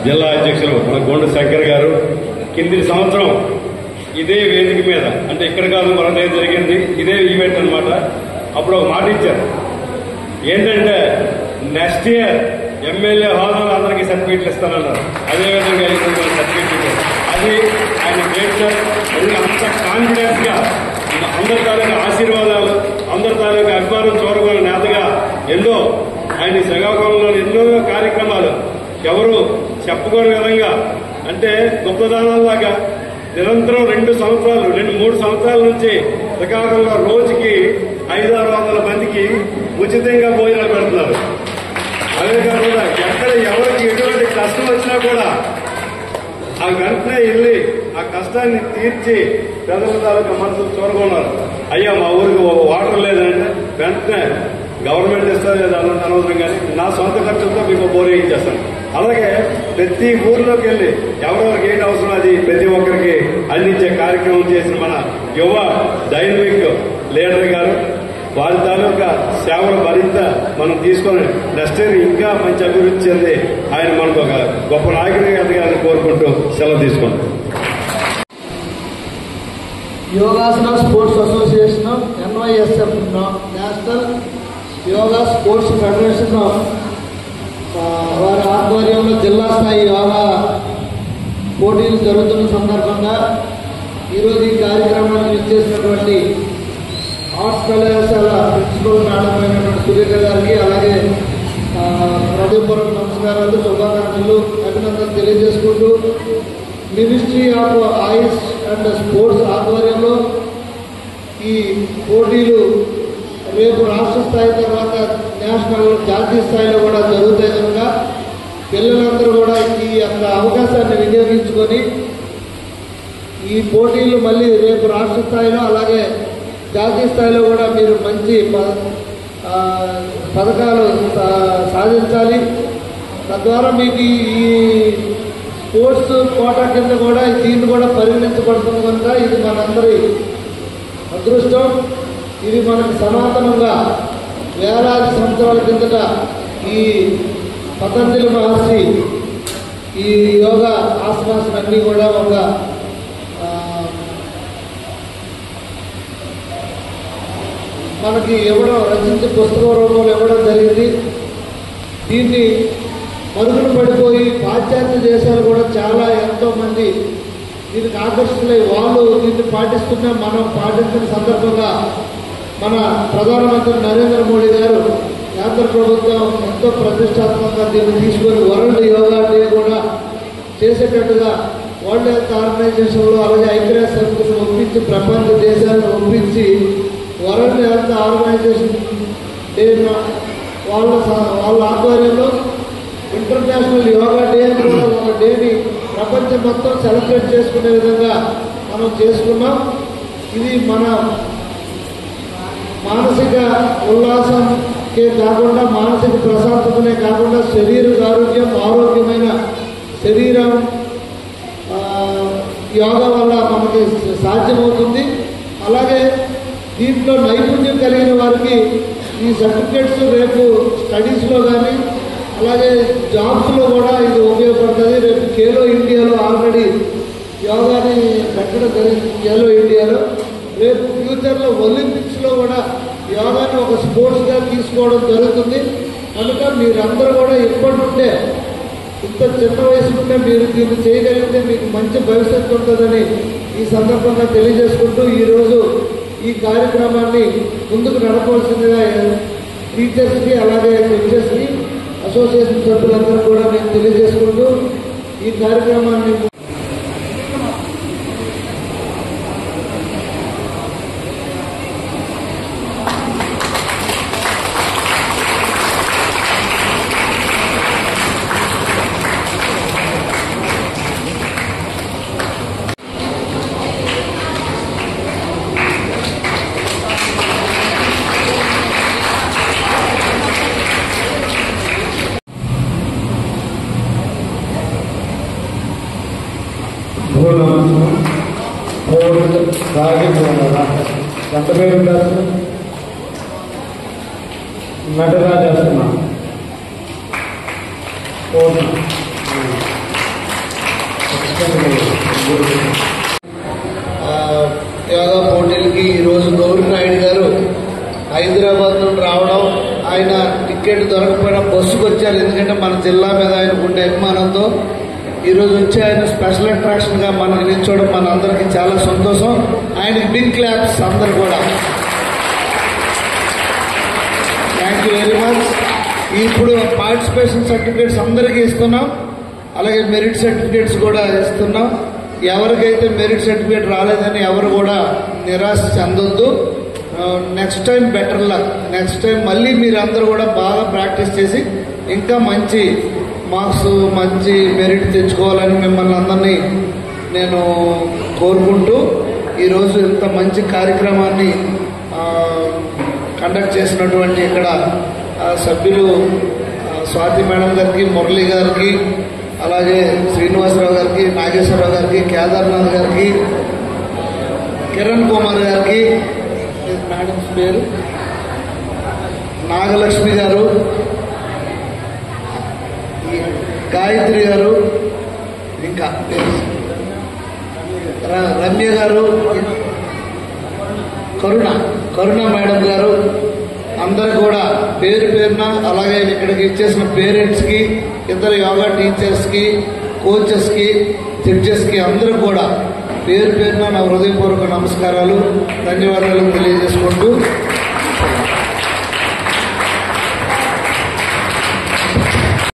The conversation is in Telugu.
జిల్లా అధ్యక్షులు మన గోండు శంకర్ గారు కింది సంవత్సరం ఇదే వేదిక మీద అంటే ఇక్కడ కాదు మన దగ్గర జరిగింది ఇదే ఈవెంట్ అన్నమాట అప్పుడు ఒక మాట ఇచ్చారు ఏంటంటే నెక్స్ట్ ఇయర్ ఎమ్మెల్యే హోదాలో అందరికీ సర్టిఫికెట్లు ఇస్తానన్నారు అదేవిధంగా ఇప్పుడు సర్టిఫికెట్ ఇచ్చారు అది ఆయన గ్రేట్ సార్ ఎందుకంటే అంత కాన్ఫిడెన్స్ గా అందరి తాలూకా ఆశీర్వాదాలు అందరి తాలూకా అభిమానం చూరగొన్న నేతగా ఎన్నో ఆయన శ్రీకాకుళంలో ఎన్నో కార్యక్రమాలు ఎవరు చెప్పుకోని విధంగా అంటే గొప్పదానాల్లాగా నిరంతరం రెండు సంవత్సరాలు రెండు మూడు సంవత్సరాల నుంచి శ్రీకాకుళంలో రోజుకి ఐదారు వందల మందికి ఉచితంగా భోజనాలు పెడుతున్నారు అదే కాకుండా ఎక్కడ ఎవరికి ఎటువంటి కష్టం వచ్చినా కూడా ఆ వెంటనే వెళ్ళి ఆ కష్టాన్ని తీర్చి ప్రజల తాలూకా మనసు చూరగొన్నారు అయ్యా మా ఊరికి ఒక వాటర్ లేదంటే వెంటనే గవర్నమెంట్ ఇస్తారు లేదా అన్నది అనవసరం కానీ నా సొంత ఖర్చులతో మీకు బోర్ ఇచ్చేస్తాను అలాగే ప్రతి ఊర్లోకి వెళ్ళి ఎవరెవరికి ఏంటి అవసరం అది ప్రతి ఒక్కరికి అందించే కార్యక్రమం చేసిన మన యువ డైనమిక్ లీడర్ గారు వారి తాలూకా సేవలు మరింత మనం తీసుకొని నెక్స్ట్ ఇయర్ ఇంకా మంచి అభివృద్ధి చెంది ఆయన మనకు ఒక గొప్ప నాయకుడిగా ఎదగాలని కోరుకుంటూ సెలవు తీసుకుంటాం Yogasana sports association NYSF national yoga sports federation ఆ, వారి ఆధ్వర్యంలో జిల్లా స్థాయి యోగా పోటీలు జరుగుతున్న సందర్భంగా ఈరోజు ఈ కార్యక్రమానికి ఇచ్చేసినటువంటి ఆర్ట్స్ కళాశాల ప్రిన్సిపల్ మేడం అయినటువంటి సురేఖ గారికి అలాగే ఆ, హృదయపూర్వక నమస్కారాలు శుభాకాంక్షలు అభినందనలు తెలియజేసుకుంటూ ministry of Ayush and sports ఆధ్వర్యంలో ఈ పోటీలు రేపు రాష్ట్ర స్థాయి తర్వాత నేషనల్ జాతీయ స్థాయిలో కూడా జరుగుతాయి కనుక పిల్లలందరూ కూడా ఈ యొక్క అవకాశాన్ని వినియోగించుకొని ఈ పోటీలు మళ్ళీ రేపు రాష్ట్ర స్థాయిలో అలాగే జాతీయ స్థాయిలో కూడా మీరు మంచి ప- ఆ, పథకాలు సా- సాధించాలి తద్వారా మీకు ఈ- ఈ స్పోర్ట్స్ కోటా కింద కూడా దీన్ని కూడా పరిగణించబడుతుంది కనుక ఇది మనందరి అదృష్టం ఇది మనకు సనాతనంగా వేలాది సంవత్సరాల కిందట ఈ పతంజలి మహర్షి ఈ యోగా ఆసనాసనన్నీ కూడా ఒక ఆ, మనకి ఇవ్వడం రచించి పుస్తకం రూపంలో ఇవ్వడం జరిగింది దీన్ని మరుగున పడిపోయి పాశ్చాత్య దేశాలు కూడా చాలా ఎంతో మంది దీనికి ఆకర్షితులై వాళ్ళు దీన్ని పాటిస్తున్నా మనం పాటించిన సందర్భంగా మన ప్రధానమంత్రి నరేంద్ర మోడీ గారు కేంద్ర ప్రభుత్వం ఎంతో ప్రతిష్టాత్మకంగా దీన్ని తీసుకొని వరల్డ్ యోగా డే కూడా చేసేటట్టుగా వరల్డ్ హెల్త్ ఆర్గనైజేషన్లో అలాగే ఐక్యరాజ్య సమితిని ఒప్పించి ప్రపంచ దేశాలను ఒప్పించి వరల్డ్ హెల్త్ ఆర్గనైజేషన్ డే వాళ్ళ స- వాళ్ళ ఆధ్వర్యంలో ఇంటర్నేషనల్ యోగా డే అని కూడా ఒక డేని ప్రపంచం మొత్తం సెలబ్రేట్ చేసుకునే విధంగా మనం చేసుకున్నాం ఇది మన మానసిక ఉల్లాసంకే కాకుండా మానసిక ప్రశాంతతనే కాకుండా శరీర ఆరోగ్యం ఆరోగ్యమైన శరీరం ఆ, యోగా వల్ల మనకి సాధ్యమవుతుంది అలాగే దీంట్లో నైపుణ్యం కలిగిన వారికి ఈ సర్టిఫికేట్స్ రేపు స్టడీస్లో కానీ అలాగే జాబ్స్లో కూడా ఇది ఉపయోగపడుతుంది రేపు ఖేలో ఇండియాలో ఆల్రెడీ యోగాని పెట్టడం జరిగింది ఖేలో ఇండియాలో రేపు ఫ్యూచర్లో ఒలింపిక్స్లో కూడా యోగాని ఒక స్పోర్ట్స్గా తీసుకోవడం జరుగుతుంది కనుక మీరందరూ కూడా ఇప్పటి నుండే ఇంత చిన్న వయసు నుండే మీరు దీన్ని చేయగలిగితే మీకు మంచి భవిష్యత్తు ఉంటుందని ఈ సందర్భంగా తెలియజేసుకుంటూ ఈరోజు ఈ కార్యక్రమాన్ని ముందుకు నడపవలసిందిగా టీచర్స్కి అలాగే టీచర్స్కి అసోసియేషన్ సభ్యులందరూ కూడా నేను తెలియజేసుకుంటూ ఈ కార్యక్రమాన్ని భూనము కోడ్ సాగిపోనరా ఎంత పేరు ఉంటారు నటరాజాసన కోడ్ ఆ, యోగా పోటీలకి ఈరోజు గౌరీ నాయుడు గారు హైదరాబాద్ నుండి రావడం ఆయన టికెట్ దొరకపోయినా బస్సుకు వచ్చారు ఎందుకంటే మన జిల్లా మీద ఆయనకు ఉండే అభిమానంతో ఈరోజు వచ్చి ఆయన స్పెషల్ అట్రాక్షన్గా మనకు నిల్చోవడం మన అందరికీ చాలా సంతోషం ఆయనకి బిగ్ క్లాప్స్ అందరు కూడా థ్యాంక్ యూ వెరీ మచ్ ఇప్పుడు పార్టిసిపేషన్ సర్టిఫికేట్స్ అందరికీ ఇస్తున్నాం అలాగే మెరిట్ సర్టిఫికేట్స్ కూడా ఇస్తున్నాం ఎవరికైతే మెరిట్ సర్టిఫికేట్ రాలేదని ఎవరు కూడా నిరాశ చెందొద్దు next time better luck next time మళ్ళీ మీరు అందరూ కూడా బాగా ప్రాక్టీస్ చేసి ఇంకా మంచి మార్క్స్ మంచి మెరిట్ తెచ్చుకోవాలని మిమ్మల్ని అందరినీ నేను కోరుకుంటూ ఈరోజు ఇంత మంచి కార్యక్రమాన్ని ఆ, కండక్ట్ చేసినటువంటి ఇక్కడ ఆ, సభ్యులు ఆ, స్వాతి మేడం గారికి మురళి గారికి అలాగే శ్రీనివాసరావు గారికి నాగేశ్వరరావు గారికి కేదార్నాథ్ గారికి కిరణ్ కుమార్ గారికి మేడం పేరు నాగలక్ష్మి గారు ఈ గాయత్రి గారు ఇంకా ర- రమ్య గారు కరుణ కరుణ మేడం గారు అందరు కూడా పేరు పేరున అలాగే ఇక్కడికి ఇచ్చేసిన పేరెంట్స్కి ఇద్దరు యోగా టీచర్స్కి కోచెస్కి జడ్జెస్కి అందరూ కూడా పేరు పేరున నా హృదయపూర్వక నమస్కారాలు ధన్యవాదాలు తెలియజేసుకుంటూ